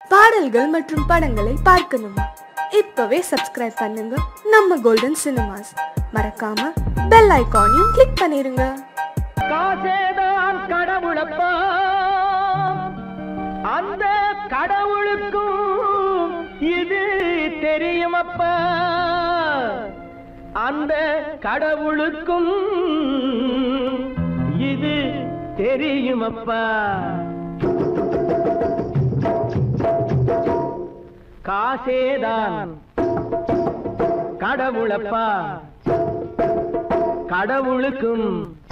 பாடல்கள் மற்றும் படங்களை பார்க்கணுமா இப்பவே சப்ஸ்கிரைப் பண்ணுங்க நம்ம கோல்டன் சினிமாஸ் மறக்காம பெல் ஐகானையும் கிளிக் பண்ணிருங்க காசேதான் கடவுளப்பா அந்த கடவுளுக்கும் இது தெரியுமப்பா அந்த கடவுளுக்கும் இது தெரியுமப்பா காசேதான் கடவுளப்பா கடவுளுக்கும்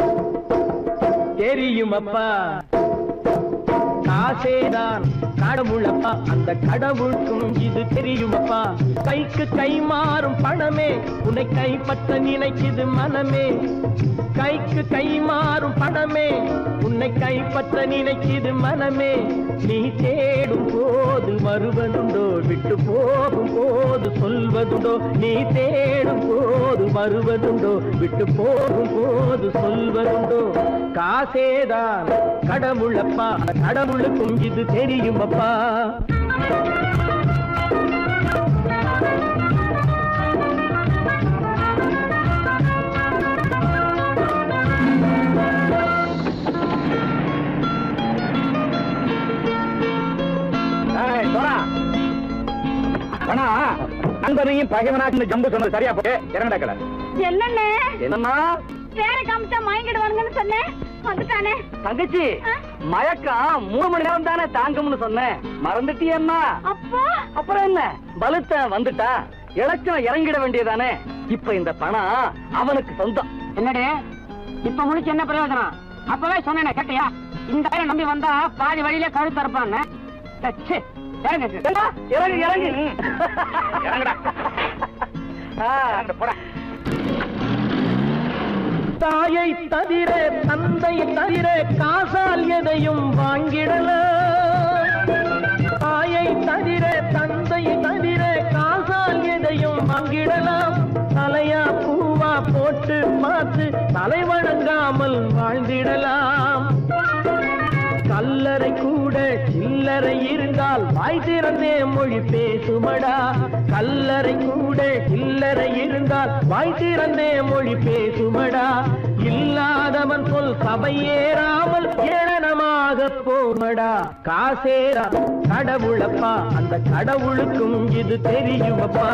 தெரியுமப்பா காசேதான் கடவுளப்பா அந்த கடவுளுக்கும் இது தெரியுமப்பா கைக்கு கை மாறும் பணமே உன்னை கைப்பற்ற நினைக்குது மனமே கைக்கு கை மாறும் பணமே உன்னை கைப்பற்ற நினைக்குது மனமே நீ தேடும் போது வருவதுண்டோ விட்டு போகும் போது சொல்வதுண்டோ நீ தேடும் போது வருவதுண்டோ விட்டு போகும் போது சொல்வதுண்டோ காசேதான் கடவுளப்பா அந்த கடவுளுக்கும் இது தெரியுமப்பா நண்பனையும் பகைவனாக்கு ஜம்பு சொன்னது சரியா போட்டு இறங்கடக்கல என்னண்ணே என்னம்மா வேற காமிச்சா மயங்கிடுவானுங்கன்னு சொன்னேன் வந்துட்டானே தங்கச்சி மயக்கம் மூணு மணி நேரம் தானே தாங்கும்னு சொன்னேன் மறந்துட்டியம்மா அப்போ அப்புறம் என்ன பலுத்த வந்துட்டா இலச்சம் இறங்கிட வேண்டியதானே இப்ப இந்த பணம் அவனுக்கு சொந்தம் என்னடி இப்ப முடிச்சு என்ன பிரயோஜனம் அப்பவே சொன்னேனே கேட்டியா இந்த பையனை நம்பி வந்தா பாதி வழியிலே கழுத்து அறுப்பான்னு ச்சே, இறங்கு. ஏண்டா, இறங்கு இறங்கு இறங்குடா போட தாயை தவிர தந்தை தவிர காசால் எதையும் வாங்கிடலாம் தாயை தவிர தந்தை தவிர காசால் எதையும் வாங்கிடலாம் தலையா பூவா போட்டு பார்த்து தலை வணங்காமல் வாழ்ந்திடலாம் கல்லறை கூட சில்லறை இருந்தால் வாய் திறந்தே மொழி பேசுமடா கல்லறை கூட சில்லறை இருந்தால் வாய் திறந்தே மொழி பேசுமடா இல்லாதவன் சொல் சபையேறாமல் ஏளனமாக போமடா காசேரா கடவுளப்பா அந்த கடவுளுக்கும் இது தெரியுமப்பா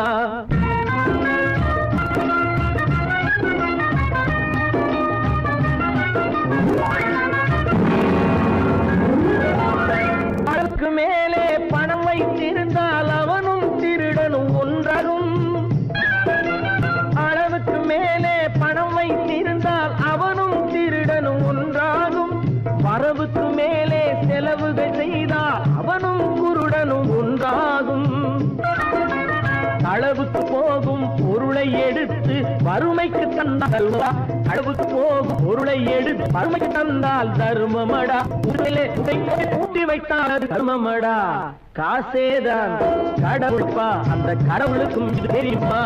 அதற்கு மேலே பணம் வைத்திருந்தால் அவனும் திருடனும் ஒன்றரும் அளவுக்கு மேலே பணம் வைத்திருந்தால் அவனும் திருடனும் ஒன்றாகும் வரவுக்கு மேலே செலவுகள் செய்தால் அவனும் குருடனும் ஒன்றாகும் அளவுக்கு போகும் பொருளை எடுத்து வறுமைக்கு தந்தால் அளவுக்கு போகும் பொருளை எடுத்து வறுமைக்கு தந்தால் தர்மமடா உடலே உடைப்பை பூட்டி வைத்தால் அது தர்மமடா காசேதான் கடவுள்பா அந்த கடவுளுக்கும் இது தெரியுமா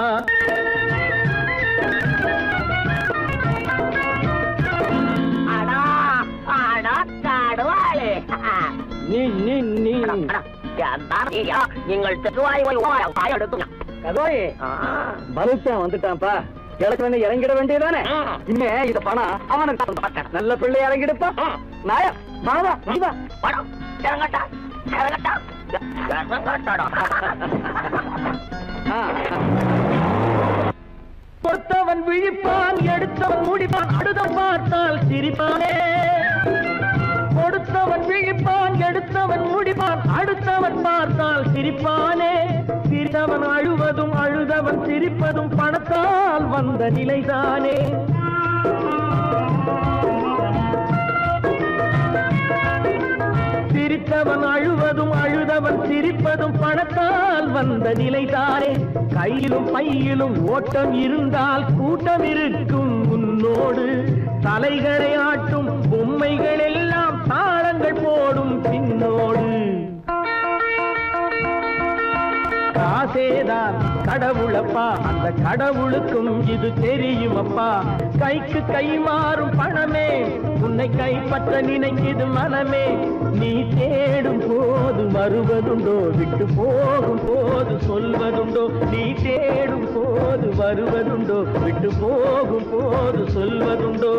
அடா, அடா, காடுவாளே. நீ நீ நீ அடா, ஐயா, நீங்கள் தெருவாய் போய் ஓட, வாய் எடுத்துங்க. கதோய் பலுத்த வந்துட்டான்ப்பா கிழக்கு இறங்கிட வேண்டியதானே இனிமே இந்த பணம் அவனுக்கு சொந்தம். நல்ல பிள்ளை இறங்கிடுப்பா நாயா மாவா நீ வா வாடா, இறங்கட்டா, இறங்கட்டா, இறங்கட்டாடா. ஆ, ஆ. பொறுத்தவன் விழிப்பான் எடுத்தவன் முடிப்பான் அடுத்தவன் பார்த்தால் சிரிப்பானே கொடுத்தவன் விழிப்பான் எடுத்தவன் முடிப்பான் அடுத்தவன் பார்த்தால் சிரிப்பானே சிரித்தவன் அழுவதும் அழுதவன் சிரிப்பதும் பணத்தால் வந்த நிலைதானே சிரித்தவன் அழுவதும் அழுதவன் சிரிப்பதும் பணத்தால் வந்த நிலைதானே கையிலும் பையிலும் ஓட்டம் இருந்தால் கூட்டம் இருக்கும் உன்னோடு தலைகளை ஆட்டும் பொம்மைகள் எல்லாம் தாளங்கள் போடும் பின்னோடு ஆசேதான் கடவுளப்பா அந்த கடவுளுக்கும் இது தெரியுமப்பா கைக்கு கை மாறும் பணமே உன்னை கைப்பற்ற நினைக்குது மனமே நீ தேடும் போது வருவதுண்டோ விட்டு போகும் போது சொல்வதுண்டோ நீ தேடும் போது வருவதுண்டோ விட்டு போகும் போது சொல்வதுண்டோ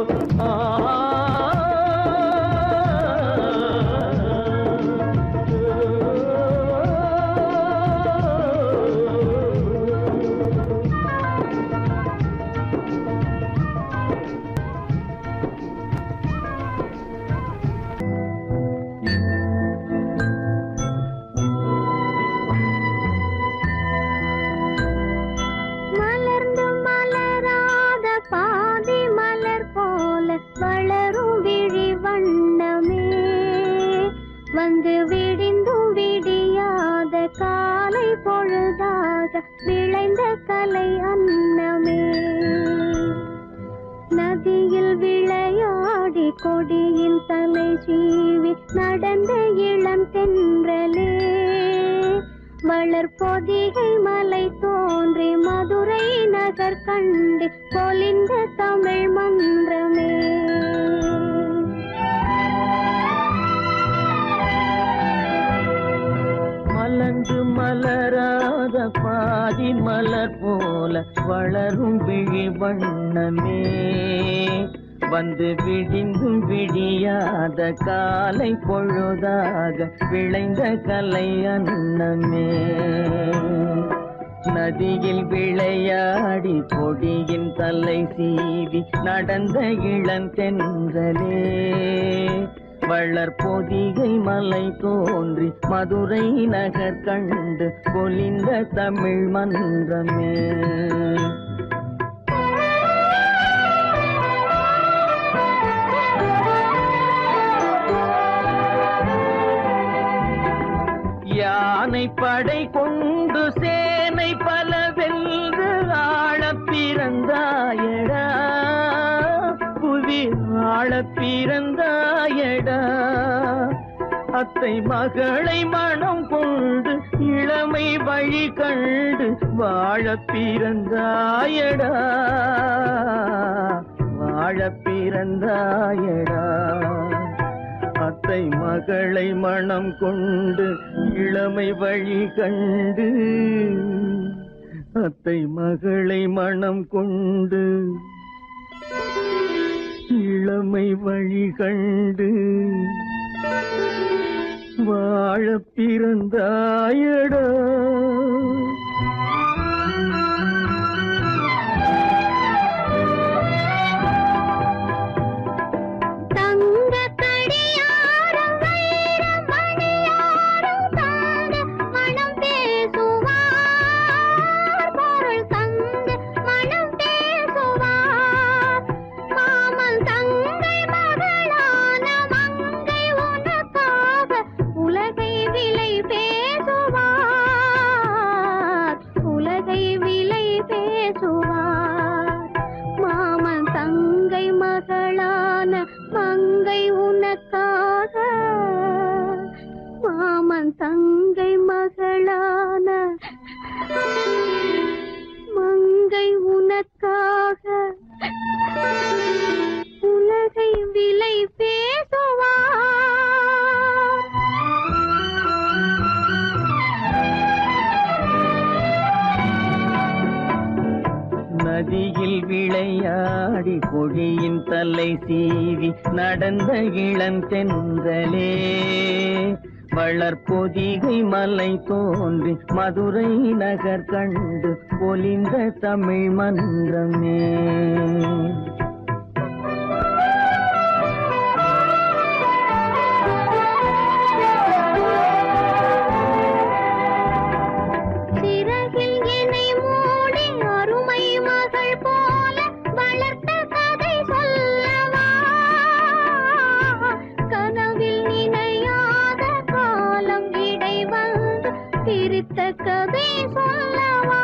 மலர்ந்து மலராத பாதி மலர் போல வளரும் விழி வண்ணமே வந்து விடிந்தும் விடியாத காலை பொழுதாக விளைந்த கலை அன்னமே நதியில் விளையாடி கொடியின் தலை சீவி நடந்த இளம் தென்றலே வளர்பொதிகை மலை தோன்றி மதுரை நகர் கண்டு பொலிந்த தமிழ் மன்றமே மலர்ந்து மலராத பாதி மலர் போல வளரும் விழி வண்ணமே வந்து விடிந்தும் விடியாத காலை பொழுதாக விளைந்த கலை அன்னமே நதியில் விளையாடி கொடியின் தலை சீவி நடந்த இளந்தென்றலே வளர் பொதிகை மலை தோன்றி மதுரை நகர் கண்டு பொலிந்த தமிழ் மன்றமே யானை படை கொண்டு சேனை பல வென்று ஆளப் பிறந்தாயடா புவி ஆளப் பிறந்தாயடா அத்தை மகளை மனம் கொண்டு இளமை வழி கண்டு வாழப் பிறந்தாயடா வாழப் பிறந்தாயடா அத்தை மகளை மனம் கொண்டு இளமை வழி கண்டு அத்தை மகளை மனம் கொண்டு இளமை வழி கண்டு வாழ பிறந்தாயடா தங்க கடியாரம் வைர மணியாரம் தங்க மனம் பேசுவார் பொருள் தங்க மனம் பேசுவார் மாமன் தங்கை மகளான மங்கை உனக்காக உலகை விலை பேசுவார் உலகை விலை பேசுவார் மாமன் தங்கை மகளான மங்கை உனக்காக மாமன் தங்கை மகளான மங்கை உனக்காக உலகை விலை பேசுவார் நதியில் விளையாடி கொடியின் தலை சீவி நடந்த இளந்தென்றலே வளர்பொதிகை மலை தோன்றி மதுரை நகர் கண்டு பொலிந்த தமிழ் மன்றமே சிறகில் என்னை மூடி அருமை மகள் போல வளர்த்த கதை சொல்லவா கனவில் நினையாத காலம் இடை வந்து பிரித்த கதை சொல்லவா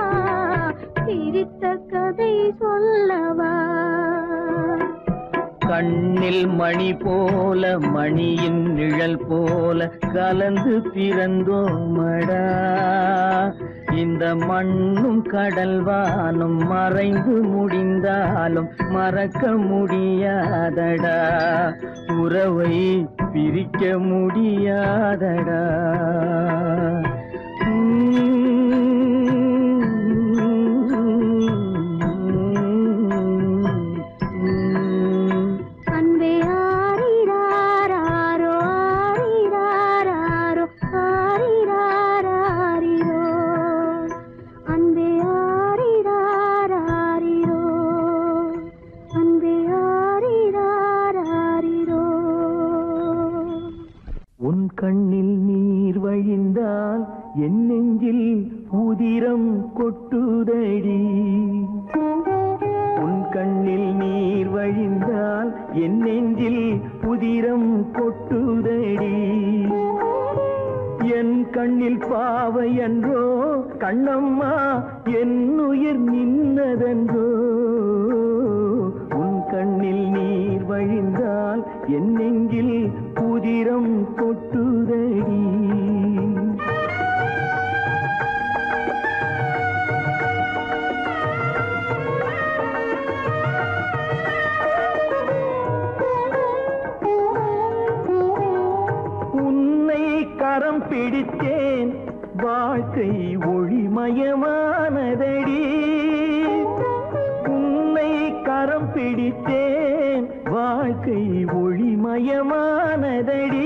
பிரித்த கதை சொல்லவா கண்ணில் மணி போல மணியின் நிழல் போல கலந்து பிறந்தோமடா இந்த மண்ணும் கடல் வானும் மறைந்து முடிந்தாலும் மறக்க முடியாதடா உறவை பிரிக்க முடியாதடா உம் அன்பே ஆரிராரோ ஆரிராரோ ஆரிராரோ அன்பே ஆரிராரோ அன்பே ஆரிராரோ உன் கண்ணில் நீர் வழிந்தால் என் நெஞ்சில் உதிரம் கொட்டுதடி உன் கண்ணில் நீர் வழிந்தால் என் நெஞ்சில் உதிரம் கொட்டுதடி என் கண்ணில் பாவை என்றோ கண்ணம்மா என் உயிர் நின்னதென்றோ உன் கண்ணில் நீர் வழிந்தால் என் நெஞ்சில் புதிரம் கொட்டுதடி உன்னை கரம் பிடித்தேன் வாழ்க்கை ஒளிமயமானதடி உன்னை கரம் பிடித்தேன் வாழ்க்கை ஒளிமயமானதடி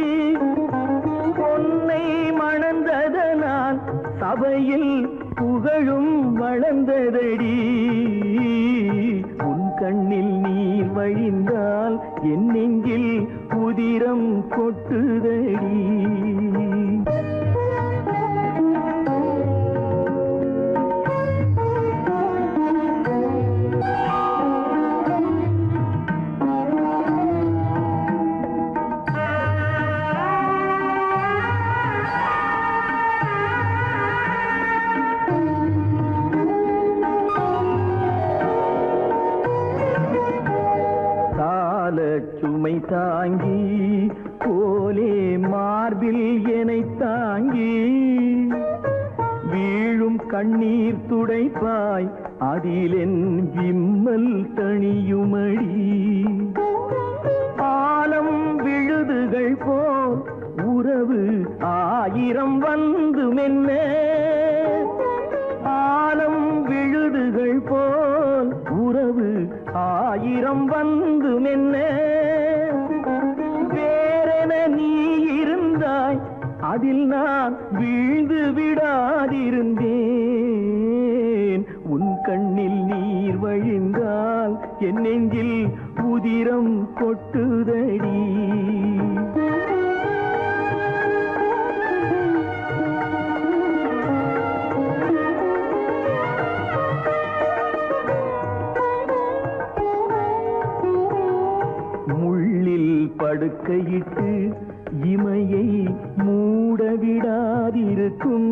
பொன்னை மணந்ததனால் சபையில் புகழும் வளர்ந்ததடி உன் கண்ணில் நீர் வழிந்தால் என் நெஞ்சில் புதிரம் கொட்டுதடி கால சுமை தாங்கி போலே மார்பில் எனை தாங்கி வீழும் கண்ணீர் துடைப்பாய் அதிலென் விம்மல் தணியுமடி ஆலம் விழுதுகள் போல் உறவு ஆயிரம் வந்து மென்ன ஆலம் விழுதுகள் போல் உறவு ஆயிரம் வந்து மென்ன வேறென நீ இருந்தாய் அதில் நான் வீழ்ந்து விடாதிருந்தேன் உன் கண்ணில் நீர் வழிந்தால் என் நெஞ்சில் உதிரம் கொட்டுதடி முள்ளில் படுக்கையிட்டு இமையை மூடவிடாதிருக்கும்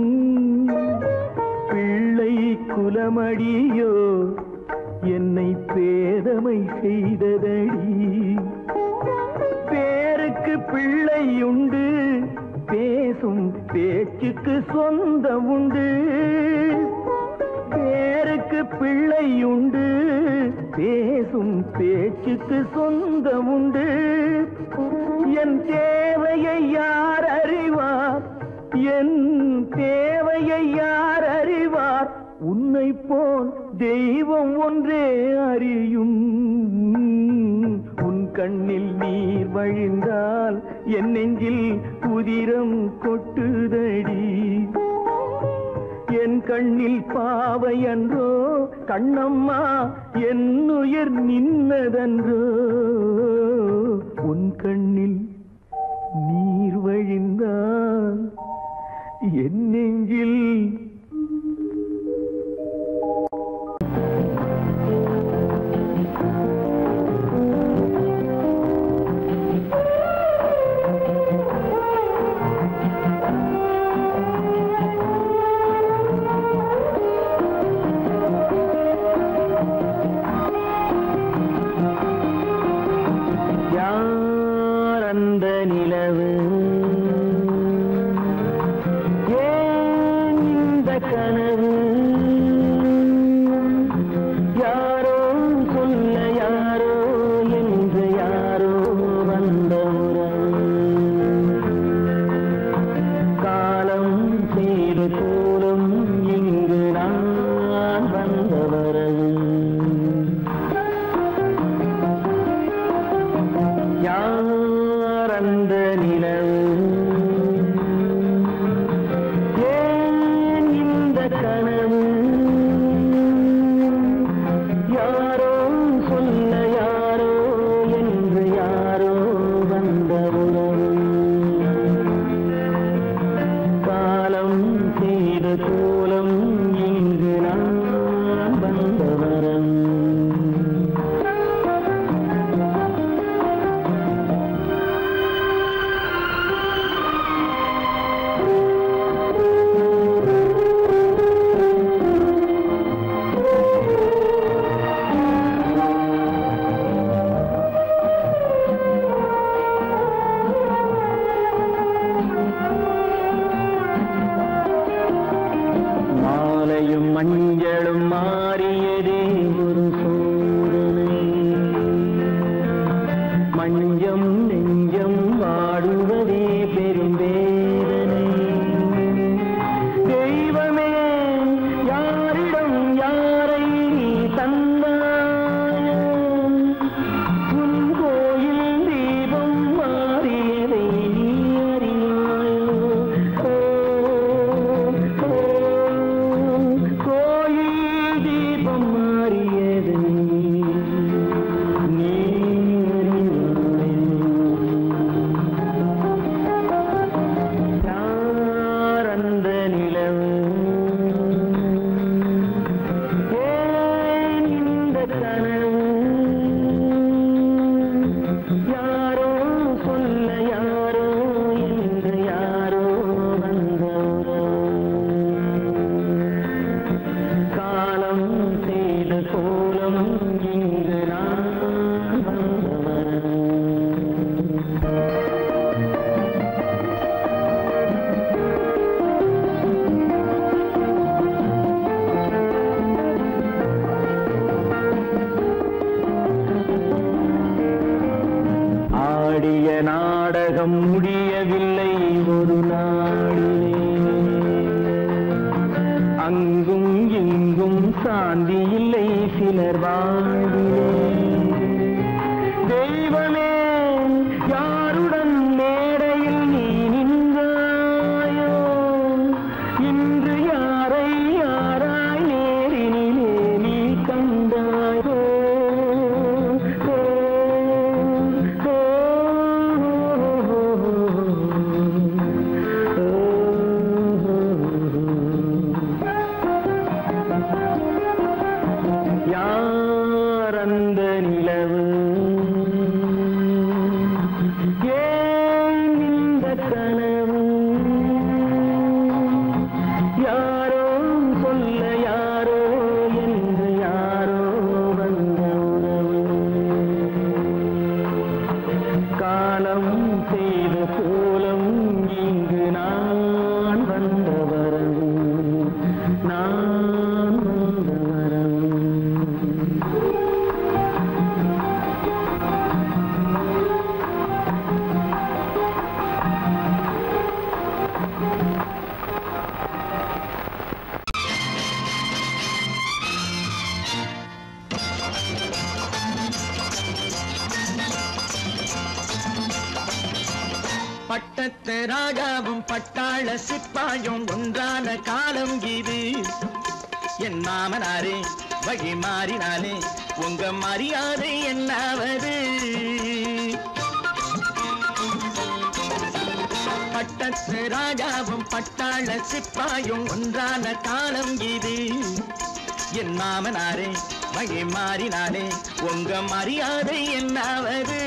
பிள்ளை குலமடியோ என்னை பேதமை செய்ததடி பேருக்கு பிள்ளை உண்டு பேசும் பேச்சுக்கு சொந்தம் உண்டு பேருக்கு பிள்ளை உண்டு பேசும் பேச்சுக்கு சொந்தம் உண்டு என் தேவையை யார் அறிவார் என் தேவையை யார் அறிவார் உன்னை போல் தெய்வம் ஒன்றே அறியும் உன் கண்ணில் நீர் வழிந்தால் என் நெஞ்சில் உதிரம் கொட்டுதடி என் கண்ணில் பாவை அன்றோ கண்ணம்மா என் உயிர் நின்னதன்றோ உன் கண்ணில் நீர் வழிந்தால் என் நெஞ்சில் கோலம் இங்கு நான் வந்தவரவு யார் அந்த நிலவு ஏன் இந்த கனவு யாரோ சொல்ல யாரோ என்று யாரோ வந்த உறவு காலம் செய்த கோலம் இங்கு நான் வந்தவரம் மாலையும் மஞ்சளும் மாறியதே ஒரு சோதனை மஞ்சம் நெஞ்சம் வாடுவதே பெரும் வேதனை தெய்வமே யாரிடம் யாரை நீ தந்தாயோ உன் கோயில் தீபம் மாறியதை நீ அறியாயோ ஓ, ஓ, கோயில் தீபம் மாறியதை நீ அறியாயோ யார் அந்த நிலவு ஏன் இந்த கனவு யாரோ சொல்ல யாரோ என்று யாரோ வந்த உறவு. காலம் செய்த கோலம் இங்கு நான் வந்தவன் ஆடிய நாடகம் முடியவில்லை ஒரு நாளிலே அங்கும் இங்கும் சாந்தி இல்லை சிலர் வாழ்விலே தெய்வமே யாருடன் மேடையில் நீ நின்றாயோ இன்று யாரை யாராய் நேரினிலே நீ கண்டாயோ ஓ, ஓ, யார் அந்த நிலவு ஏன் இந்த கனவு யாரோ சொல்ல யாரோ என்று யாரோ வந்த உறவு காலம் செய்த கோலம் இங்கு நான் வந்த வரவு நான் வந்த வரவு பட்டத்து ராஜாவும் பட்டாள சிப்பாயும் ஒன்றான காலம் இது என் மாமனாரே வழி மாறினாலே உங்க மரியாதை என்னாவது பட்டத்து ராஜாவும் பட்டாள சிப்பாயும் ஒன்றான காலம் இது என் மாமனாரே வழி மாறினாலே உங்க மரியாதை என்னாவது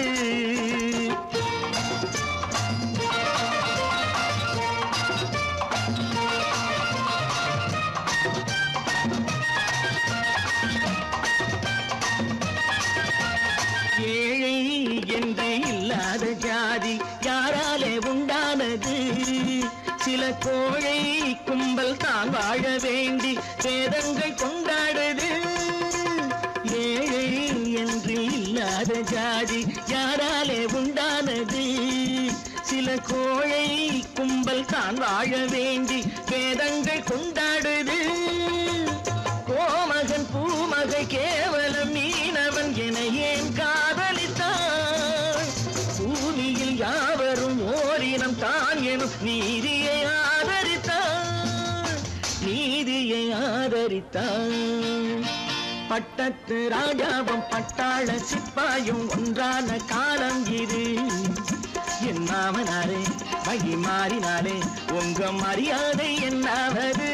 ஏழை என்று இல்லாத ஜாதி யாராலே உண்டானது சில கோழை கும்பல் தான் வாழ வேண்டி வேதங்கள் கொண்டாடுது ஏழை என்று இல்லாத ஜாதி யாராலே உண்டானது சில கோழை கும்பல் தான் வாழ வேண்டி வேதங்கள் கொண்டாடுது கோமகன் பூமகை கேவலம் மீனவன் என ஏன் காதலித்தான் பூமியில் யாவரும் ஓரினம் தான் எனும் நீதியை ஆதரித்தான் நீதியை ஆதரித்தான் பட்டத்து ராஜாவும் பட்டாள சிப்பாயும் ஒன்றான காலம் இது என் மாமனாரே வகி மாறினாலே உங்க மரியாதை என்னாவது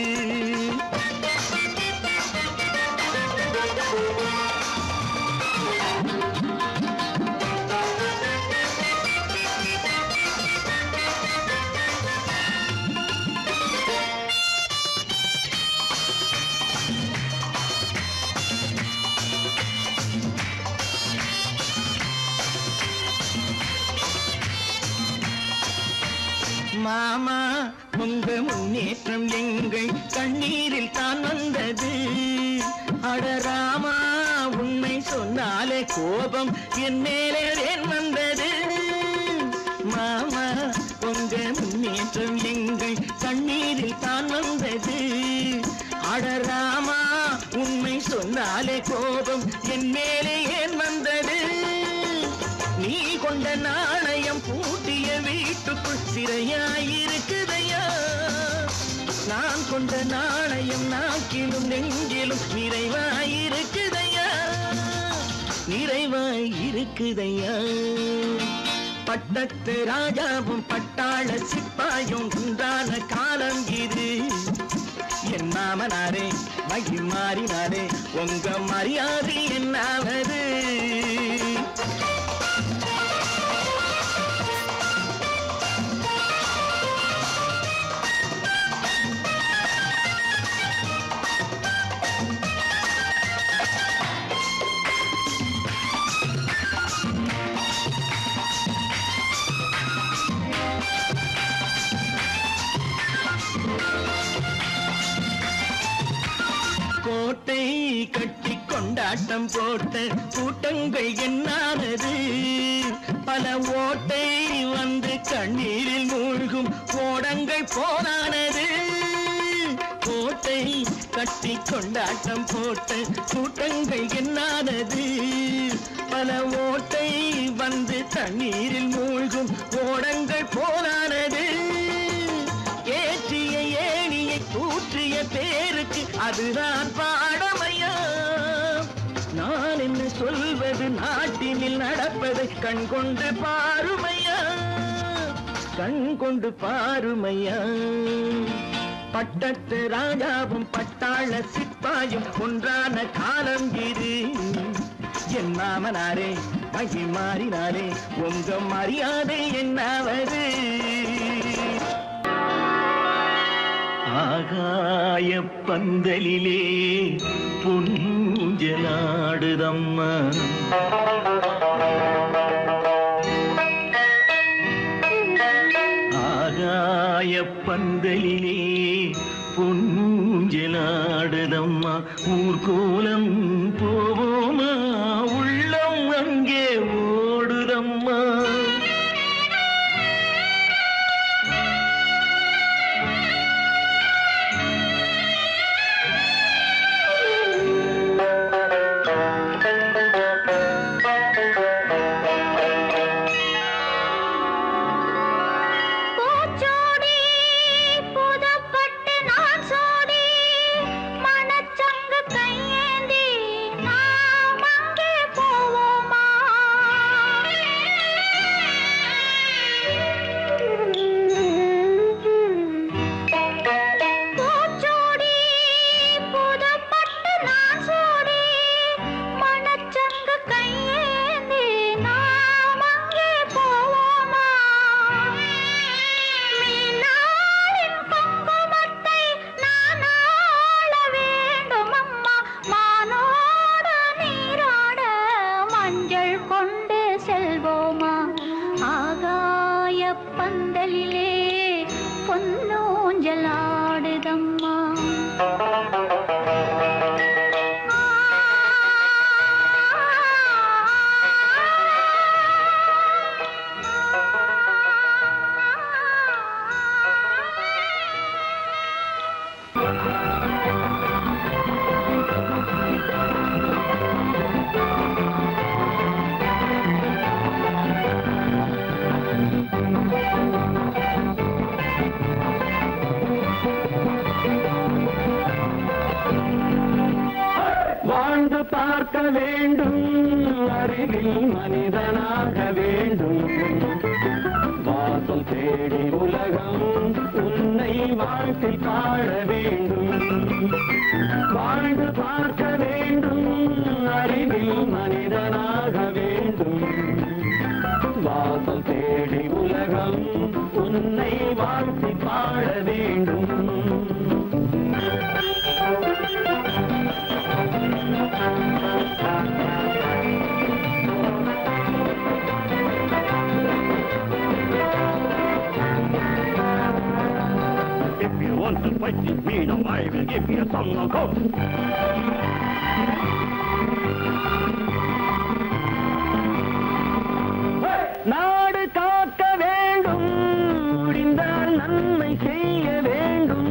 மாமா உங்க முன்னேற்றம் எங்கள் கண்ணீரில் தான் வந்தது அடராமா உண்மை சொன்னாலே கோபம் என் மேலே ஏன் வந்தது மாமா உங்க முன்னேற்றம் எங்கள் கண்ணீரில் தான் வந்தது அடராமா உண்மை சொன்னாலே கோபம் என் மேலே ஏன் வந்தது நீ கொண்ட நாணயம் பூட்டிய வீட்டுக்குள் சிறையாயிருக்குதையா நான் கொண்ட நாணயம் நாக்கிலும் நெஞ்சிலும் நிறைவாயிருக்குதையா நிறைவாயிருக்குதையா பட்டத்து ராஜாவும் பட்டாள சிப்பாயும் உண்டான காலம் இது என் மாமனாரே மகி மாறினாரே உங்க மரியாதை என்னாவது கோட்டை கட்டி கொண்டாட்டம் போட்ட கூட்டங்கள் என்னானது பல ஓட்டை வந்து கண்ணீரில் மூழ்கும் ஓடங்கள் போனானது கோட்டை கட்டி கொண்டாட்டம் போட்ட கூட்டங்கள் என்னானது பல ஓட்டை வந்து தண்ணீரில் மூழ்கும் ஓடங்கள் போனானது ஏற்றிய ஏணியை தூற்றிய பேருக்கு அதுதான் பாடமையா நான் என்ன சொல்வது நாட்டினில் நடப்பதை கண் கொண்டு பாருமையா கண் கொண்டு பாருமையா பட்டத்து ராஜாவும் பட்டாள சிப்பாயும் ஒன்றான காலம் இது என் மாமனாரே மகி மாறினாரே உங்க மரியாதை என்னாவது ஆகாய பந்தலிலே பொன்ஜலாடுதம்மா ஆகாய பந்தலிலே பொன்ஜலாடுதம்மா ஊர்கோலம் போவோமா உள்ளம் அங்கே ஓடுதம்மா பூச்சோடி புதுப்பட்டு நான் சோடி மனச்சங்கு கையேந்தி நாம் அங்கே போவோமா பூச்சோடி புதுப்பட்டு நான் சோடி மனச்சங்கு கையேந்தி நாம் அங்கே போவோமா மீனாளின் குங்குமத்தை நான் ஆள வேண்டும் அம்மா மானோடு நீராட மஞ்சள் கொண்டு செல்வோமா ஆகாய பந்தலிலே பொன்னூஞ்சலாடுதம்மா வாழ்ந்து பார்க்க வேண்டும் அறிவில் மனிதனாக வேண்டும் வாசல் தேடி உலகம் உன்னை வாழ்த்தி பாட வேண்டும் வாழ்ந்து பார்க்க வேண்டும் அறிவில் மனிதனாக வேண்டும் வாசல் தேடி உலகம் உன்னை வாழ்த்தி பாட வேண்டும் If you want to fight with me, now I will give you some of course. நாடு காக்க வேண்டும் முடிந்தால் நன்மை செய்ய வேண்டும்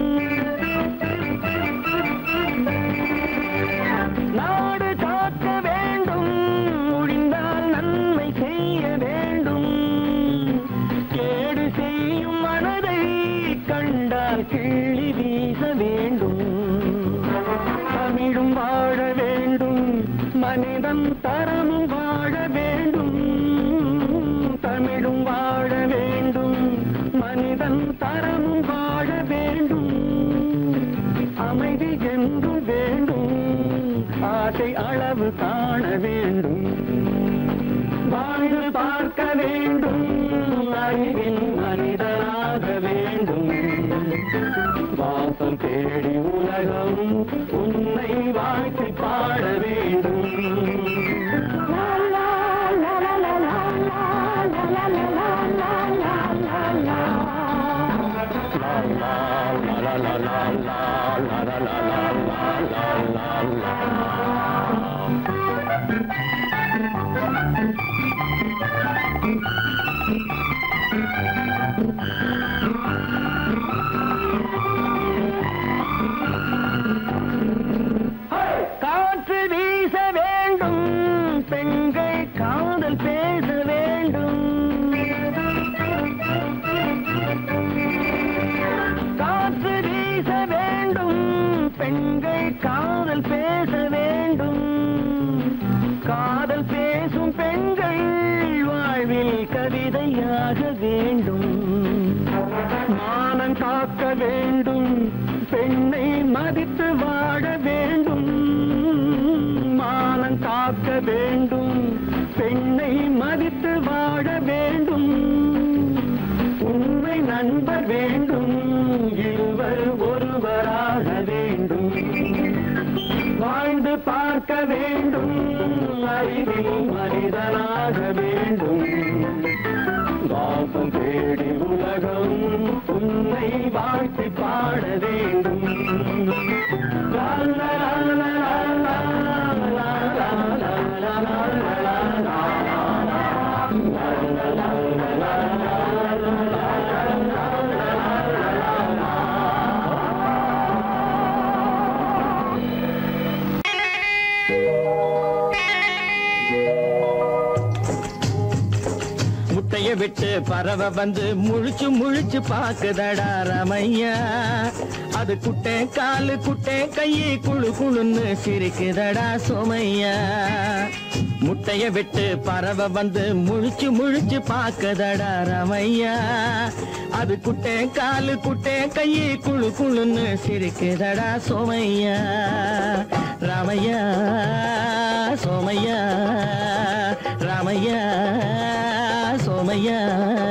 நாடு காக்க வேண்டும் முடிந்தால் நன்மை செய்ய வேண்டும் கேடு செய்யும் மனதை கண்டால் கிள்ளி வீச வேண்டும் தமிழும் வாழ வேண்டும் மனிதன் தரமும் வாழ வேண்டும் தமிழும் வாழ வேண்டும் மனிதன் தரமும் வாழ வேண்டும் அமைதி என்றும் வேண்டும் ஆசை அளவு காண வேண்டும் வாழ்ந்து பார்க்க வேண்டும் அறிவின் மனிதனாக வேண்டும் வாசம் தேடி உலகம் உன்னை வாழ்த்தி பாட வேண்டும் காற்று வீச வேண்டும் பெண்கள் காதல் பேச வேண்டும் காற்று வீச வேண்டும் பெண்கள் காதல் பேச வேண்டும் காதல் பேசும் பெண்கள் வாழ்வில் கவிதையாக வேண்டும் மானம் காக்க வேண்டும் பெண்ணை மதித்து வாழ வேண்டும் மானம் காக்க வேண்டும் பெண்ணை மதித்து வாழ வேண்டும் உண்மை நண்பர் வேண்டும் இருவர் ஒருவராக வேண்டும் வாழ்ந்து பார்க்க வேண்டும் அறிவில் மனிதனாக வேண்டும் வாசம் தேடி உலகம் உன்னை வாழ்த்தி பாட வேண்டும் லா, லா, லா, லா, லா, லா, லா, லா, லா, லா, லா, லா, லா. முட்டைய விட்டு பறவை வந்து முழிச்சு முழிச்சு பாக்குதடா ரமையா அது குட்டை காலு குட்டை கையை குழு குழுன்னு சிரிக்குதடா சுமையா முட்டைய விட்டு பறவை வந்து முழிச்சு முழிச்சு பாக்குதடா ரமையா அது குட்டை காலு குட்டை கையை குழு குழுன்னு சிரிக்குதடா சுமையா ராமையா சோமையா ராமையா சோமையா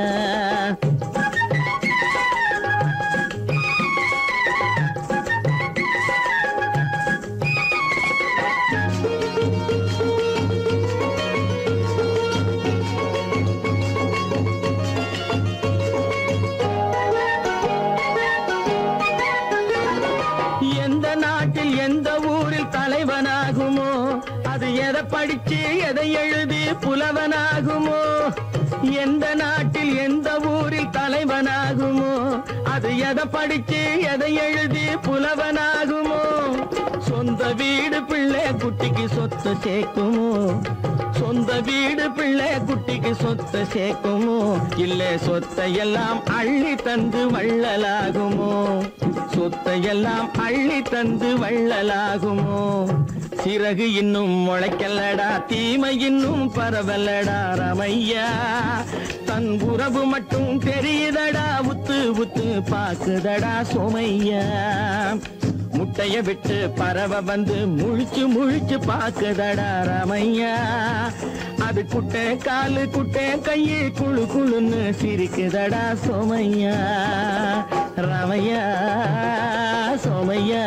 எந்த நாட்டில் எந்த ஊரில் தலைவனாகுமோ அது எதை படிச்சு எதை எழுதி புலவனாகுமோ எந்த நாட்டில் எந்த ஊரில் தலைவனாகுமோ அது எதை படிச்சு எதை எழுதி புலவனாகுமோ சொந்த வீடு பிள்ளை குட்டிக்கு சொத்து சேர்க்குமோ சொந்த வீடு பிள்ளை குட்டிக்கு சொத்தை சேர்க்குமோ இல்ல சொத்தை எல்லாம் அள்ளி தந்து வள்ளலாகுமோ சொத்தை எல்லாம் அள்ளி தந்து வள்ளலாகுமோ சிறகு இன்னும் முளைக்கல்லடா தீமை இன்னும் பரவலடா ரமையா தன் உறவு மட்டும் தெரியுதடா உத்து உத்து பாக்குதடா சோமையா முட்டைய விட்டு பறவை வந்து முழிச்சு முழிச்சு பாக்குதடா ரமையா அது குட்டை காலு குட்டை கையு குழு குழுன்னு சிரிக்குதடா சோமையா ரமையா சோமையா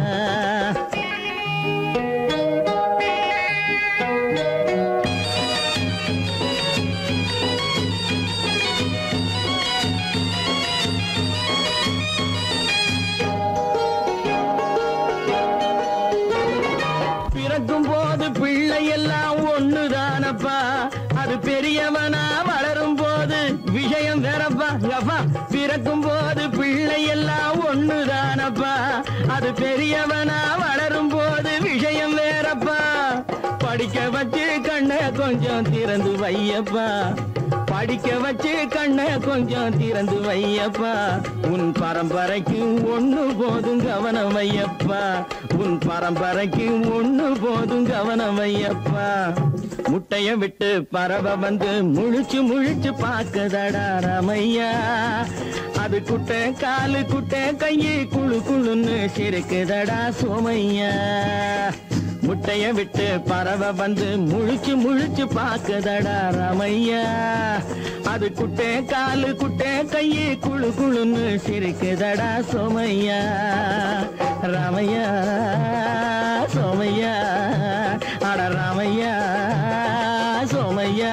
பிறக்கும் போது பிள்ளை எல்லாம் ஒண்ணுதானப்பா அது பெரியவனா வளரும் போது விஷயம் வேறப்பா அப்பா பிறக்கும் போது பிள்ளை எல்லாம் ஒண்ணுதானப்பா அது பெரியவனா வளரும் போது விஷயம் வேறப்பா படிக்க வச்சு கண்ணை கொஞ்சம் திறந்து வையப்பா படிக்க வச்சு கண்ணை கொஞ்சம் திறந்து வையப்பா உன் பரம்பரைக்கு ஒண்ணு போதும் கவனம் வையப்பா உன் பரம்பரைக்கு ஒண்ணு போதும் கவனம் வையப்பா முட்டைய விட்டு பறவை வந்து முழிச்சு முழிச்சு பாக்குதடா ரமையா அது குட்டை காலு குட்டை கையு குழு குழுன்னு சிரிக்குதடா சோமையா முட்டைய விட்டு பறவை வந்து முழிச்சு முழிச்சு பாக்குதடா ரமையா அது குட்டை காலு குட்டை கையு குழு குழுன்னு சிரிக்குதடா சோமையா ராமையா சோமையா அட ராமையா சோமையா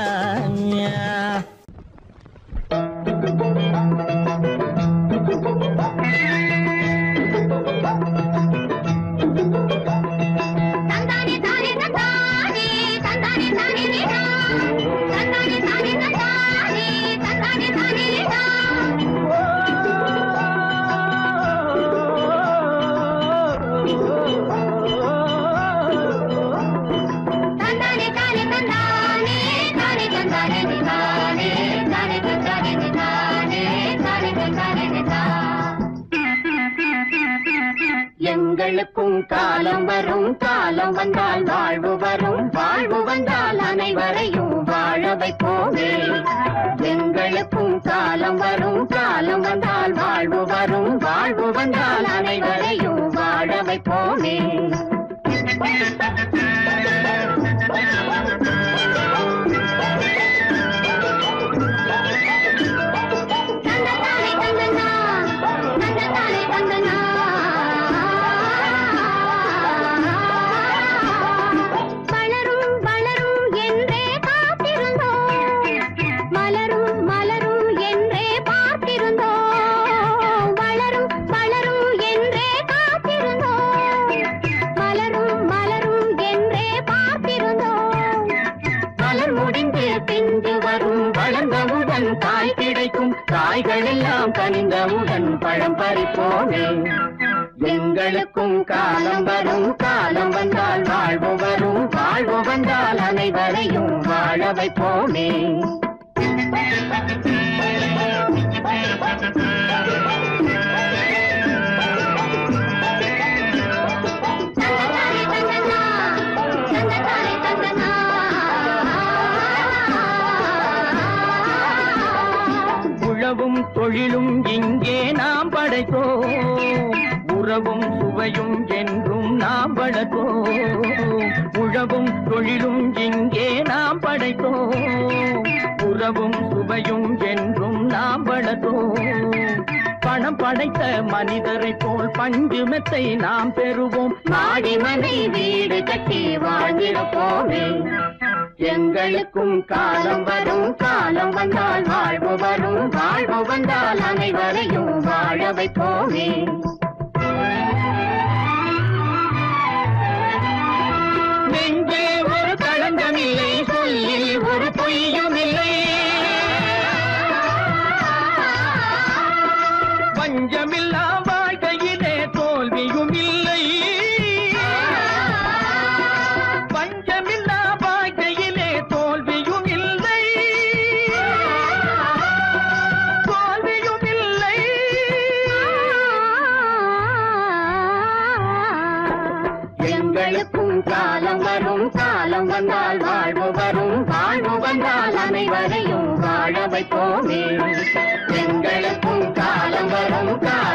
தந்தானே தானே தந்தானே தந்தானே தானே நீதா தந்தானே தானே தந்தானே தந்தானே தானே நீதா தந்தானே தானே தந்தானே தானே தந்தானே நீதானே தானே தந்தானே நீதானே தானே தந்தானே நீதா எங்களுக்கும் காலம் வரும் காலம் வந்தால் வாழ்வு வரும் வாழ்வு வந்தால் அனைவரையும் வாழ வைப்போமே எங்களுக்கும் காலம் வரும் காலம் வந்தால் வாழ்வு வரும் வாழ்வு வந்தால் அனைவரையும் வாழ வைப்போமே தந்ததானே தந்தனா தந்ததானே தந்தனா வளரும் வளரும் என்றே காத்திருந்தோம் மலரும் மலரும் என்றே பார்த்திருந்தோம் வளரும் வளரும் என்றே காத்திருந்தோம் மலரும் மலரும் என்றே பார்த்திருந்தோம் மலர் முடிந்து பிஞ்சு வரும் வளர்ந்தவுடன் காய் கிடைக்கும் காய்கள் எல்லாம் கனிந்தவுடன் பழம் பறிப்போமே எங்களுக்கும் காலம் வரும் காலம் வந்தால் வாழ்வு வரும் வாழ்வு வந்தால் அனைவரையும் வாழ வைப்போமே தந்ததானே தந்தனா தந்ததானே தந்தனா உழவும் தொழிலும் இங்கே நாம் படைத்தோம் உறவும் சுவையும் என்றும் நாம் வளர்த்தோம் உழவும் தொழிலும் இங்கே நாம் படைத்தோம் உறவும் சுவையும் என்றும் நாம் வளர்த்தோம் பணம் படைத்த மனிதரை போல் பஞ்சு மெத்தை நாம் பெறுவோம் மாடி மனை வீடு கட்டி வாழ்ந்திருப்போமே எங்களுக்கும் காலம் வரும் காலம் வந்தால் வாழ்வு வரும் வாழ்வு வந்தால் அனைவரையும் வாழ வைப்போமே நெஞ்சே ஒரு களங்கமில்லை சொல்லில் ஒரு பொய்யும் இல்லை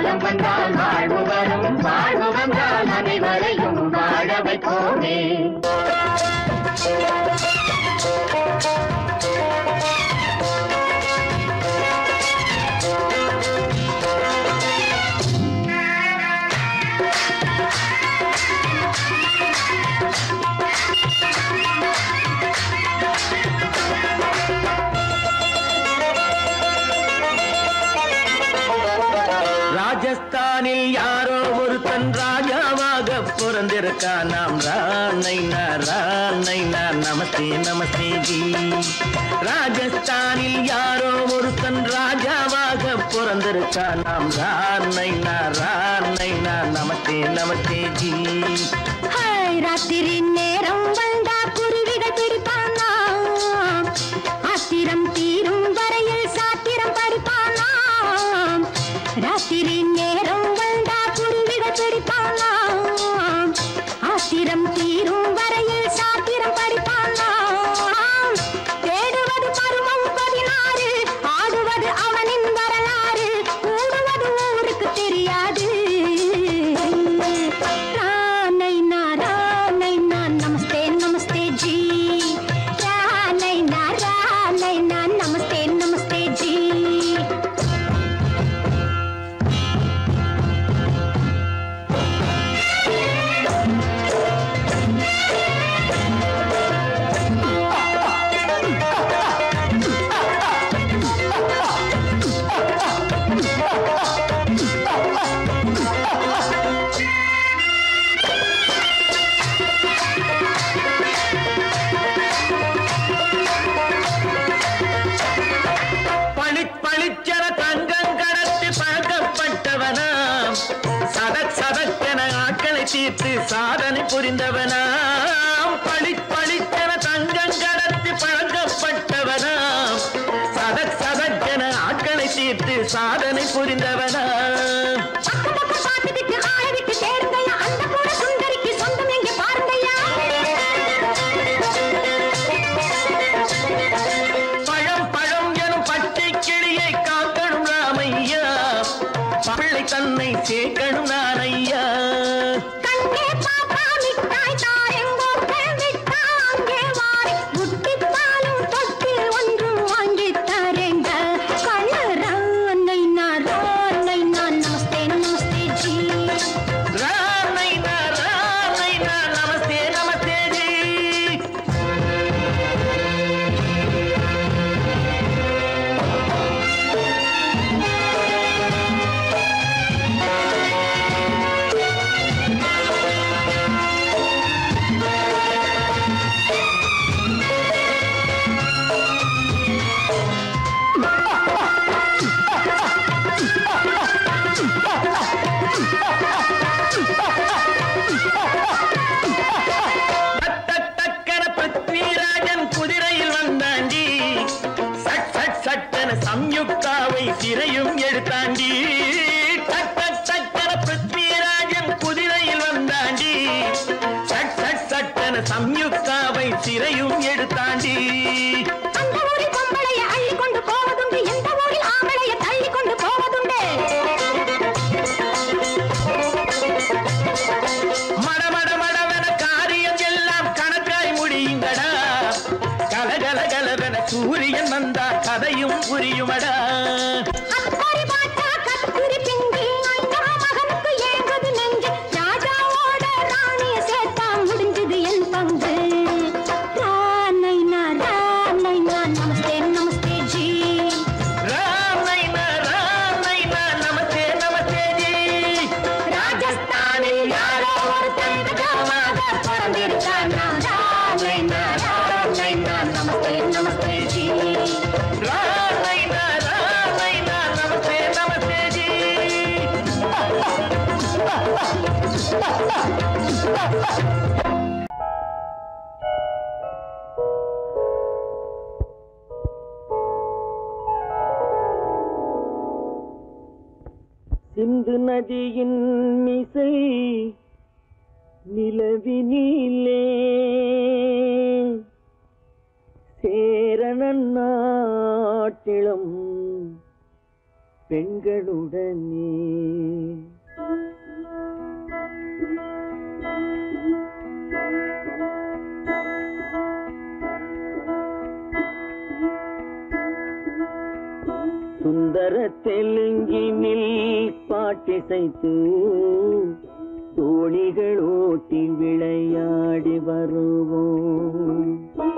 காலம் வந்தால் வாழ்வு வரும் வாழ்வு வந்தால் அனைவரையும் வாழ வைப்போமே ராஜஸ்தானில் யாரோ ஒருத்தன் ராஜாவாக பிறந்திருக்கான் நாம் ராணை ராணை நமஸ்தே நமஸ்தே ஜி ராஜஸ்தானில் யாரோ ஒருத்தன் ராஜாவாக பிறந்திருக்கான் நாம் ராணை ராணை நமஸ்தே நமஸ்தே ஜி ஹாய், ராத்திரி நேரம் வந்தா குருவிகள் பிடிப்பானா ஆத்திரம் தீரும் வரையில் சாத்திரம் படிப்பானா ராத்திரி நேரம் வந்தா குருவிகள் பிடிப்பானா ஆத்திரம் தீரும் வரையில் சாத்திரம் படிப்பானா தேடுவது பருவம் பதினாறு ஆடுவது அவனின் வரலாறு கூடுவது ஊருக்கு தெரியாது ரானைனா ரானைனா நமஸ்தே நமஸ்தே ஜி ரானைனா ரானைனா நமஸ்தே நமஸ்தே ஜி பளி பளிச்சென தங்கம் கடத்தி பழக்கப்பட்டவனாம் சதக் சதக்கென ஆட்களை தீர்த்து சாதனை புரிந்தவனாம் பளி பளிச்சென தங்கம் கடத்தி பழக்கப்பட்டவனாம் சதக் சதக்கென ஆட்களை தீர்த்து சாதனை புரிந்தவனாம் பக்கம் பக்கம் பார்த்துக்கிட்டு ஆளை விட்டு சேருங்கய்யா அந்த கூட சுந்தரிக்கு சொந்தம் எங்கே பாருங்கய்யா பழம் பழம் எனும் பச்சை கிளியை காக்கணும் ராமையா பிள்ளை தன்னை சேர்க்கணும் நான் ஐயா கண்ணே பாப்பா மிட்டாய் தாரெங்கோ விட்டா அங்கே வாரி முட்டித்தாலும் தொட்டு ஒன்று வாங்கி தரேங்க கண்ணரானை நாரானை நான் நமஸ்தே நமஸ்தே ஜி ராமைனா ராமைனா நமஸ்தே நமஸ்தே ஜி தட்டக்கன பிருத்விராஜன் குதிரையில் வந்தாண்டி சட் சட் சட்டன சம்யுக்தாவை சிறையும் எடுத்தாண்டி தட்டக்கன பிருத்விராஜன் குதிரையில் வந்தாண்டி சட் சட் சட்டன சம்யுக்தாவை சிறையும் எடுத்தாண்டி அந்த ஊரில் பொம்பளைய அள்ளி கொண்டு போவதுண்டு எந்த ஊரில் ஆம்பளைய தள்ளி கொண்டு போவதுண்டு மட மட மடவென காரியம் எல்லாம் கணக்காய் முடியுங்கடா கலகல கலவென சூரியன் வந்தா கதையும் புரியுமடா அக்கறை பார்த்தா கத்திரி பிங்கு ஐயா மகனுக்கு ஏங்குது நெஞ்சு ராஜாவோட ராணிய சேர்த்தா முடிஞ்சது என் பங்கு ரானைனா ரானைனா நமஸ்தே நமஸ்தே ஜி ராமைனா ராமைனா நமஸ்தே நமஸ்தே ஜி ராஜஸ்தானில் யாரோ ஒருத்தன் ராஜாவாக பிறந்திருக்கான் ரானைனா ரானைனா நமஸ்தே நமஸ்தே ஜி ராமைனா ராமைனா நமஸ்தே நமஸ்தே ஜி சிந்து நதியின் மிசை நிலவினிலே சேரணன் நாட்டிலும் பெண்களுடனே சுந்தர தெலுங்கினில் பாட்டிசைத்து தோணிகள் ஓட்டி விளையாடி வருவோம்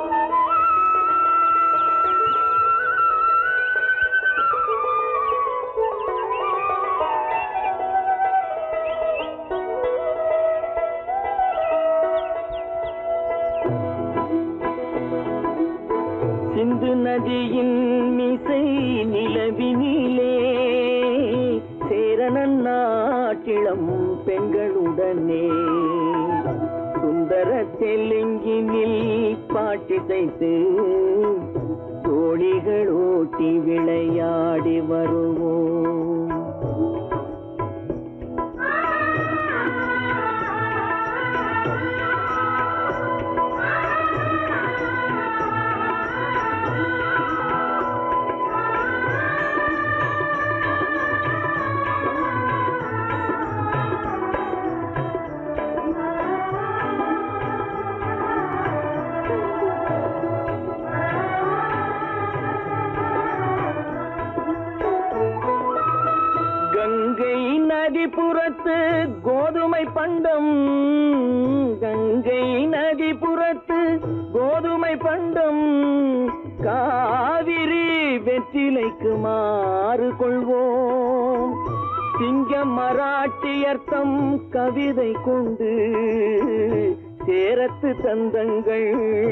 சிந்து நதியின் மிசை நிலவினிலே சேரணன் நாட்டிளம் பெண்களுடனே சுந்தர தெலுங்கினில் பாட்டிசைத்து தோழிகள் ஓட்டி விளையாடி வருவோம் கங்கை நதிபுறத்து கோதுமை பண்டம் கங்கை நதிபுறத்து கோதுமை பண்டம் காவிரி வெற்றிலைக்கு மாறு கொள்வோம் சிங்கம் மராட்டியர்த்தம் கவிதை கொண்டு சேரத்து தந்தங்கள்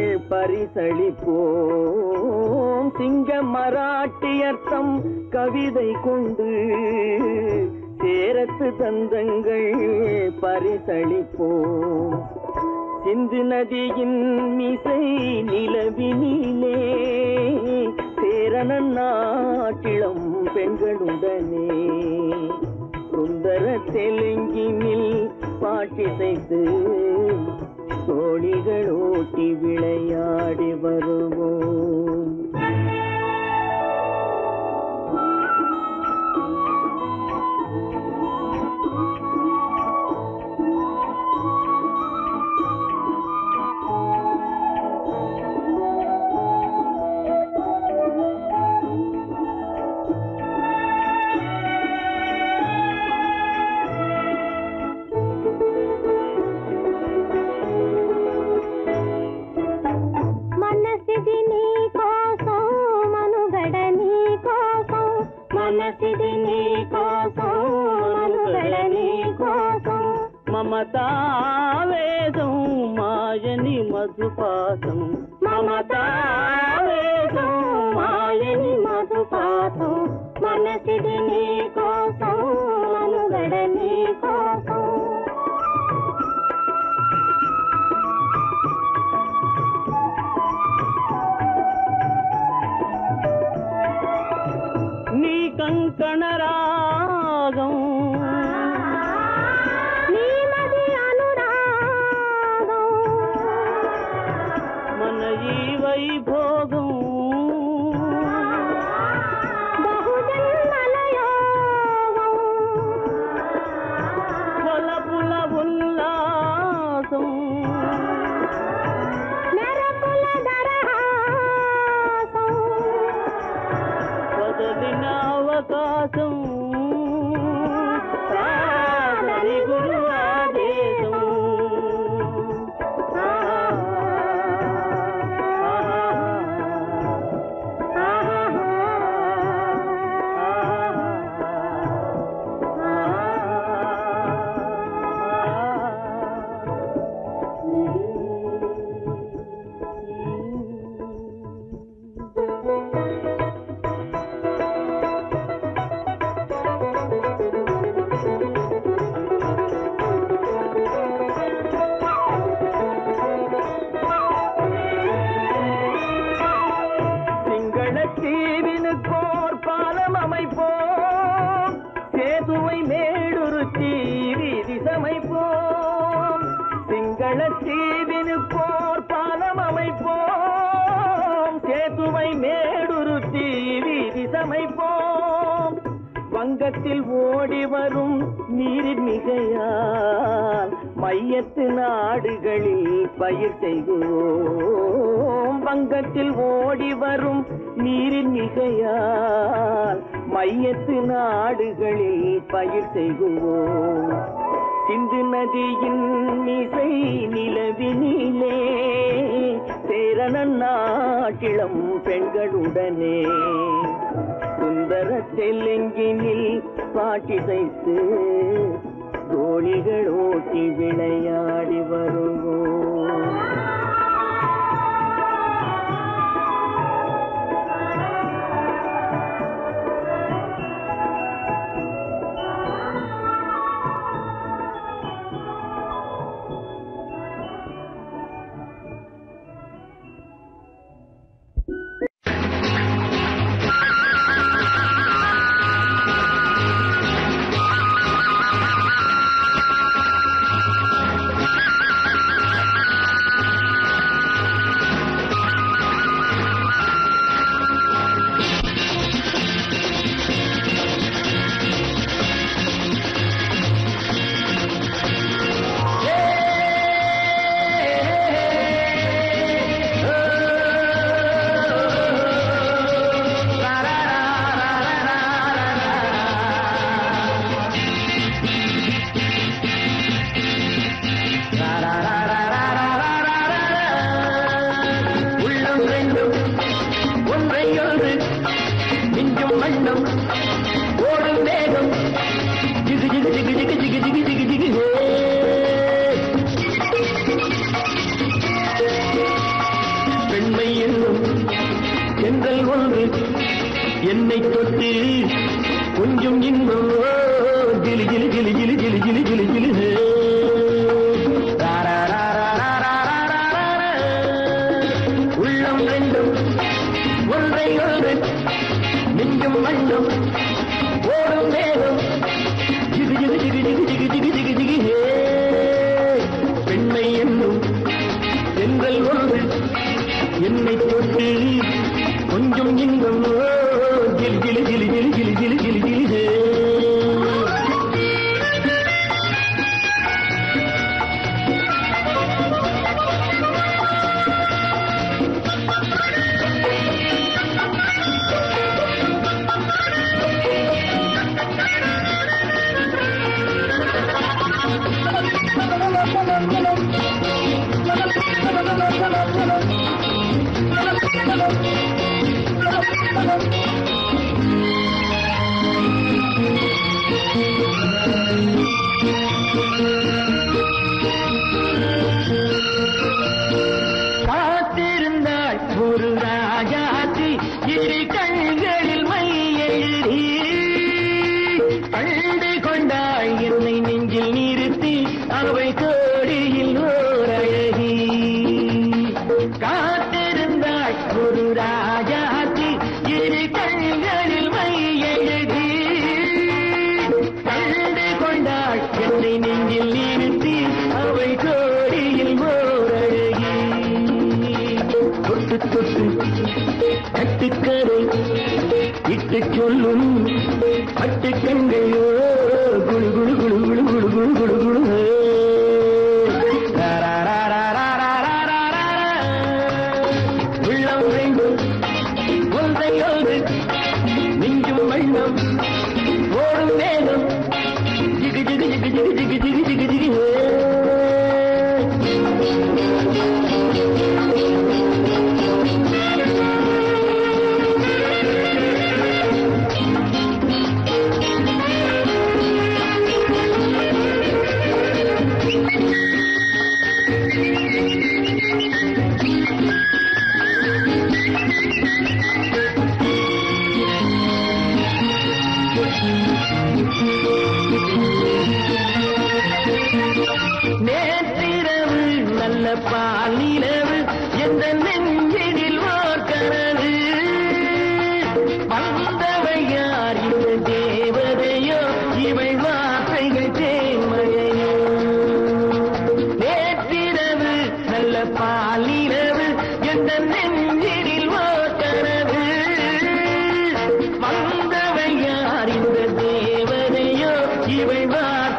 பரிசளிப்போம் சிங்க மராட்டியர்த்தம் கவிதை கொண்டு சேரத்து தந்தங்கள் பரிசளிப்போம் சிந்து நதியின் மிசை நிலவினிலே சேரணன் நாட்டிளம் பெண்களுடனே சுந்தர தெலுங்கினில் பாட்டிசைத்து தோழிகள் ஓட்டி விளையாடி வருவோம் మనసిది నీ కోసం మనుగడ నీ కోసం మనసిది నీ కోసం మనుగడ నీ కోసం మమతావేదం మాయని మధుపాసం మమతావేదం మాయని మధుపాతం మనసిది నీ కోసం మనుగడ నీ కోసం నీ కంకణ రాగం నీమది అనురాగం మన ఈ వైభోగం బహుజన్మల యోగం కొలపుల ఉల్లాసం మెరపుల దరహాసం వదలిన అవకాశం కాదని గురు ఆదేశం ఆ, ఆ, சிங்கள தீவினுக்கோர் பாலம் அமைப்போம் சேதுவை மேடுருத்தி வீதி சமைப்போம் சிங்கள தீவினுக்கோர் பாலம் அமைப்போம் சேதுவை மேடுருத்தி வீதி சமைப்போம் வங்கத்தில் ஓடி வரும் நீரின் மிகையால் மையத்து நாடுகளில் பயிர் செய்குவோம் வங்கத்தில் ஓடி வரும் நீரின் மிகையால் மையத்து நாடுகளில் பயிர் செய்குவோம் சிந்து நதியின் மிசை நிலவினிலே சேரணன் நாட்டிளம் பெண்களுடனே சுந்தர தெலுங்கினில் பாட்டிசைத்து தோழிகள் ஓட்டி விளையாடி வருவோம் உள்ளம் ரெண்டும் ஒன்றை ஒன்று மிஞ்சும் மண்ணும் ஓடும் வேகம் ஜிகு ஜிகு ஜிகு ஜிகு ஜிகு ஜிகு ஜிகு ஜிகு ஹே. பெண்மை என்னும் சென்றல் ஒன்று என்னை தொட்டு கொஞ்சம் இன்பம் ஓ, ஜிலி ஜிலி ஜிலி ஜிலி ஜிலி ஜிலி ஜிலி ஜிலி ஹே. ரா, ரா, ரா, ரா, ரா, ரா, ரா, ரா, ரா, ரா. உள்ளம் ரெண்டும் ஒன்றை ஒன்று மிஞ்சும் மண்ணும் ஓடும் வேகம் ஜிகு ஜிகு ஜிகு ஜிகு ஜிகு ஜிகு ஜிகு ஜிகு ஹே பெண்மை என்னும் சென்றல் ஒன்று என்னை தொட்டு கொஞ்சம் இன்பம் ஓ, ஜிலி ஜிலி ஜிலி ஜிலி ஜிலி ஜிலி ஜிலி ஜிலி ஹே காத்திருந்தாள் ஒரு ராஜாத்தி இரு கண்களில் மை எழுதி கண்டு கொண்டாள் என்னை நெஞ்சில் நிறுத்தி அவை கோடியில் ஓர் அழகி காத்திருந்தாள் ஒரு ராஜாத்தி இரு கண்களில் மை எழுதி கண்டு கொண்டாள் என்னை நெஞ்சில் நிறுத்தி அவை கோடியில் ஓர் அழகி தொட்டு தொட்டு கட்டுக்கரை இட்டு சொல்லும் பட்டு கண்கையோ குழு குழு குழு குழு குழு குழு குழு குழு ரா, ரா, ரா, ரா, ரா, ரா, ரா, ரா, ரா, ரா. உள்ளம் ரெண்டும் ஒன்றை ஒன்று மிஞ்சும் வண்ணம் ஓடும் வேகம் ஜிகு ஜிகு ஜிகு ஜிகு ஜிகு ஜிகு ஜிகு ஜிகு ஹே.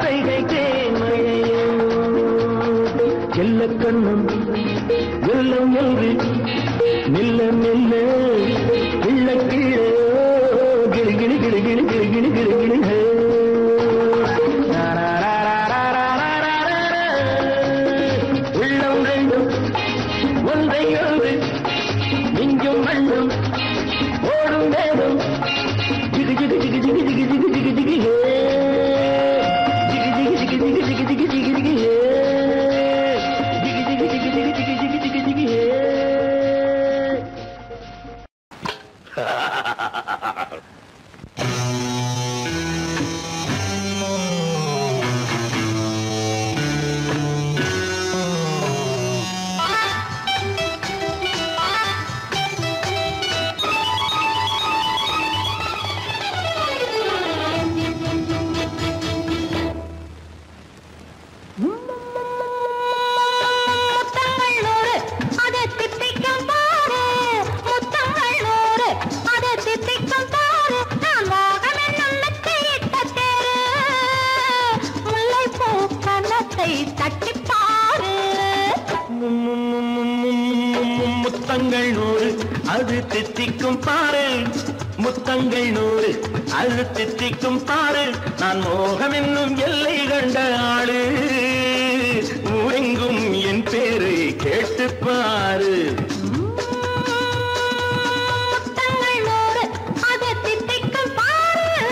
செய்கை தேன்மழையோ செல்ல கண்ணம் வெள்ளம் என்று மெல்ல மெல்ல கிள்ள கீழே கிளி கிளி கிளி கிளி கிளி கிளி கிளி கிளி ஹே. உள்ளம் ரெண்டும் ஒன்றை ஒன்று நெஞ்சும் மண்ணும் ஓடும் வேகம் ஜிகு ஜிகு ஜிகு ஜிகு ஜிகு ஜிகு ஜிகு ஜிகு ஹே ஜிகு ஜிகு ஜிகு ஜிகு ஜிகு ஜிகு ஜிகு ஜிகு ஹே ஜிகு ஜிகு ஜிகு ஜிகு ஜிகு ஜிகு ஜிகு ஜிகு ஹே முத்தங்கள் நூறு அதை தித்திக்கும் பாரு முத்தங்கள் நூறு அதை தித்திக்கும் பாரு நான் மோகம் என்னும் மெத்தையிட்ட தேரு முல்லைப்பூ கன்னத்தை தட்டிப் பாரு முத்தங்கள் நூறு அது தித்திக்கும் பாரு முத்தங்கள் நூறு அது தித்திக்கும் பாரு நான் மோகம் என்னும் எல்லை கண்ட ஆளு ஊரெங்கும் என் பேரை கேட்டு பாரு முத்தங்கள் நூறு அதை தித்திக்கும் பாரு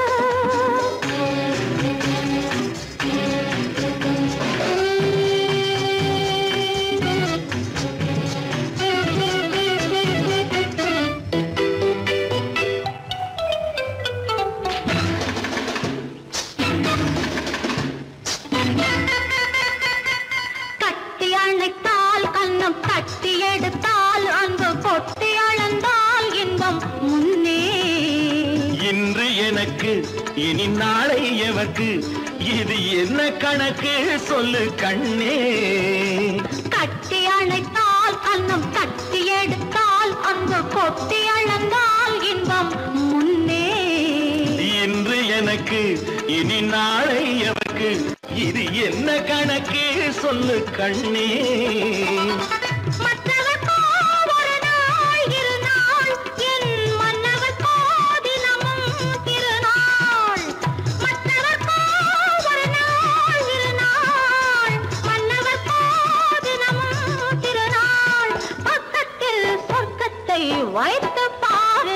கட்டி அணைத்தால் கண்ணம் கட்டி எடுத்தால் அன்பு கொட்டி அளந்தால் இன்பம் முன்னே இன்று எனக்கு இனி நாளை எவக்கு இது என்ன கணக்கு சொல்லு கண்ணே கட்டி அணைத்தால் கண்ணம் கட்டி எடுத்தால் அன்பு கொட்டி அளந்தால் இன்பம் முன்னே இன்று எனக்கு இனி நாளை எவக்கு இது என்ன கணக்கு சொல்லு கண்ணே மற்றவர்க்கோ ஒரு நாள் இரு நாள் என் மன்னவர்க்கோ தினமும் திருநாள் மற்றவர்க்கோ ஒரு நாள் இரு நாள் மன்னவர்க்கோ தினமும் திருநாள் பக்கத்தில் சொர்க்கத்தை வைத்து பாரு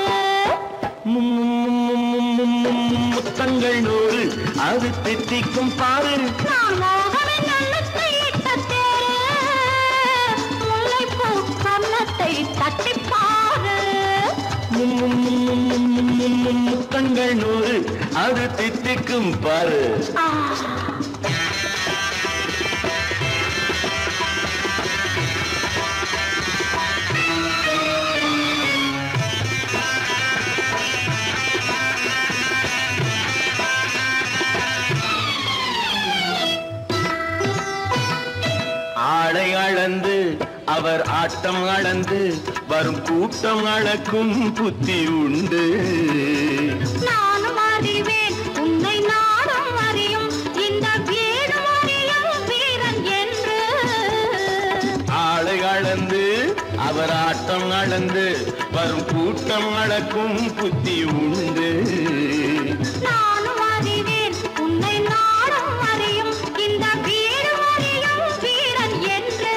முத்தங்கள் நூறு அது தித்திக்கும் பாரு நான் மோகமின் நல்லத்தை இட்ட தேரு முல்லைப்பூ கன்னத்தை தட்டிப் பாரு முத்தங்கள் நூறு அது தித்திக்கும் பாரு ஆ ஆளை அளந்து அவர் ஆட்டம் அளந்து வரும் கூட்டம் அளக்கும் புத்தி உண்டு நானும் அறிவேன் உன்னை நாடும் அறியும் இந்த வீடும் அறியும் வீரன் என்று ஆளை அளந்து அவர் ஆட்டம் அளந்து வரும் கூட்டம் அளக்கும் புத்தி உண்டு நானும் அறிவேன் உன்னை நாடும் அறியும் இந்த வீடும் அறியும் வீரன் என்று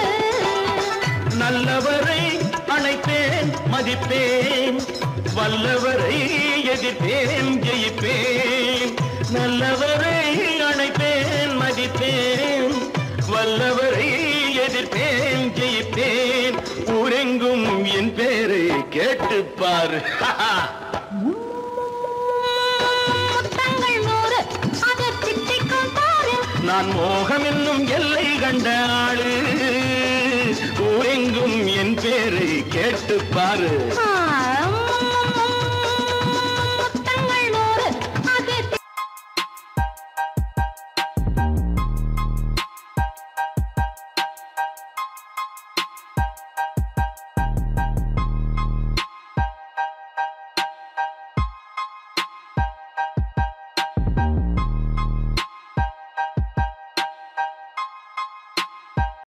நல்லவரை அழைப்பேன் மதிப்பேன் வல்லவரை எதிர்ப்பேன் ஜெயிப்பேன் நல்லவரை அழைப்பேன் மதிப்பேன் வல்லவரை எதிர்ப்பேன் ஜெயிப்பேன் ஊரெங்கும் என் பேரை கேட்டுப்பார் முத்தங்கள் நூறு அதை திட்டிக்கும் பாரு நான் மோகம் என்னும் எல்லை கண்ட ஆளு ஊரெங்கும் என் பேரை கேட்டுப்பாரு ஆ